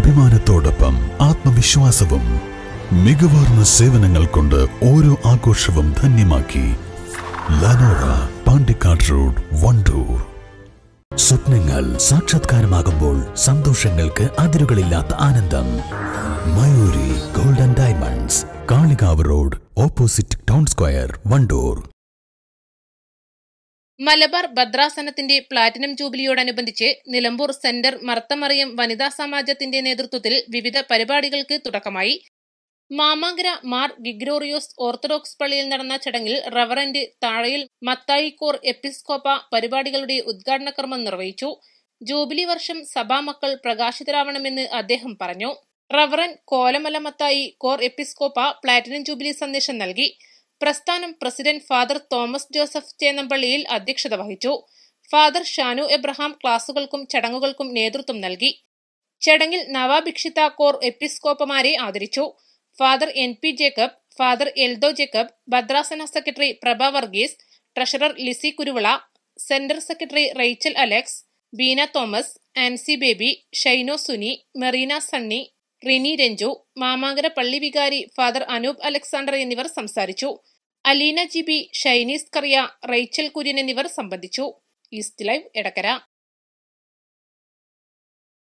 അഭിമാനത്തോടൊപ്പം ആത്മവിശ്വാസവും മികവാർന്ന സേവനങ്ങൾ കൊണ്ട് ഓരോ ആഘോഷവും ധന്യമാക്കി ലനോറ പാണ്ടിക്കാട് റോഡ് വണ്ടൂർ സ്വപ്നങ്ങൾ സാക്ഷാത്കാരമാകുമ്പോൾ സന്തോഷങ്ങൾക്ക് അതിരുകളില്ലാത്ത ആനന്ദം Mayuri golden diamonds Kalikavu road opposite town square Wandoor Malabar ഭദ്രാസനത്തിന്റെ പ്ലാറ്റിനം ജൂബിലിയോടനുബന്ധിച്ച് നിലമ്പൂർ സെന്റർ മർത്തമറിയം വനിതാ സമാജത്തിന്റെ നേതൃത്വത്തിൽ വിവിധ പരിപാടികൾക്ക് തുടക്കമായി മാമാങ്കര മാർ ഗിഗ്രോറിയോസ് ഓർത്തഡോക്സ് പള്ളിയിൽ നടന്ന ചടങ്ങിൽ റവറന്റ് താഴയിൽ മത്തായിക്കോർ എപ്പിസ്കോപ്പ പരിപാടികളുടെ ഉദ്ഘാടന കർമ്മം നിർവഹിച്ചു ജൂബിലി വർഷം സഭാമക്കൾ പ്രകാശിതരാവണമെന്ന് അദ്ദേഹം പറഞ്ഞു റവറൻ കോലമല മത്തായി കോർ എപ്പിസ്കോപ്പ പ്ലാറ്റിനം ജൂബിലി സന്ദേശം നൽകി പ്രസ്ഥാനം പ്രസിഡന്റ് ഫാദർ തോമസ് ജോസഫ് ചേന്നമ്പള്ളിയിൽ അധ്യക്ഷത വഹിച്ചു ഫാദർ ഷാനു എബ്രഹാം ക്ലാസുകൾക്കും ചടങ്ങുകൾക്കും നേതൃത്വം നൽകി ചടങ്ങിൽ നവാഭിക്ഷിത കോർ എപ്പിസ്കോപ്പമാരെ ആദരിച്ചു father N P Jacob father Eldho Jacob ഭദ്രാസന secretary Prabha Varghese treasurer Lissy Kuruvilla centre secretary Rachel Alex Beena Thomas Ancy Baby Shyno Suni Merina Sunny Rini Ranju Mamankara പള്ളി വികാരി ഫാദർ അനൂപ് അലക്സാണ്ടർ എന്നിവർ സംസാരിച്ചു അലീന ജിബി ഷൈനീസ് കറിയ റേച്ചൽ കുര്യൻ എന്നിവർ സംബന്ധിച്ചു ഈസ്റ്റ് ലൈവ് എടക്കര